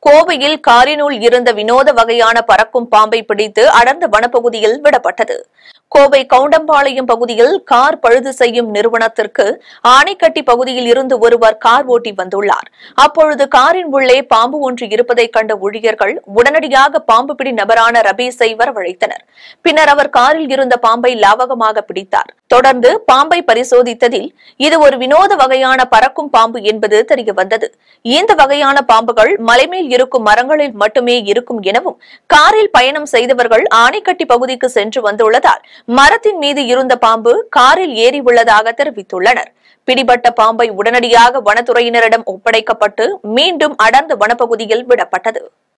கோவையில் காரினுள் இருந்த வினோத வகையான பறக்கும் பாம்பை பிடித்து அடர்ந்த வனப்பகுதியில் விடப்பட்டது கோவை கவுண்டம்பாளையம் பகுதியில் கார் பழுது செய்யும் நிறுவனத்திற்கு ஆணைக்கட்டி பகுதியில் இருந்து ஒருவர் கார் ஓட்டி வந்துள்ளார் அப்பொழுது காரின் உள்ளே பாம்பு ஒன்று இருப்பதைக் கண்ட ஊழியர்கள் உடனடியாக பாம்பு பிடி நபரான ரபீஸை வரவழைத்தனர் பின்னர் அவர் காரில் இருந்த பாம்பை லாவகமாக பிடித்தார் தொடர்ந்து பாம்பை பரிசோதித்ததில் இது ஒரு வினோத வகையான பறக்கும் பாம்பு என்பது தெரியவந்தது இந்த வகையான பாம்புகள் மலைமேல் இருக்கும் மரங்களில் மட்டுமே இருக்கும் எனவும் காரில் பயணம் செய்தவர்கள் ஆணைக்கட்டி பகுதிக்கு சென்று வந்துள்ளதால் மரத்தின் மீது இருந்த பாம்பு காரில் ஏறி உள்ளதாக தெரிவித்துள்ளனர் பிடிபட்ட பாம்பை உடனடியாக வனத்துறையினரிடம் ஒப்படைக்கப்பட்டு மீண்டும் அடர்ந்த வனப்பகுதியில் விடப்பட்டது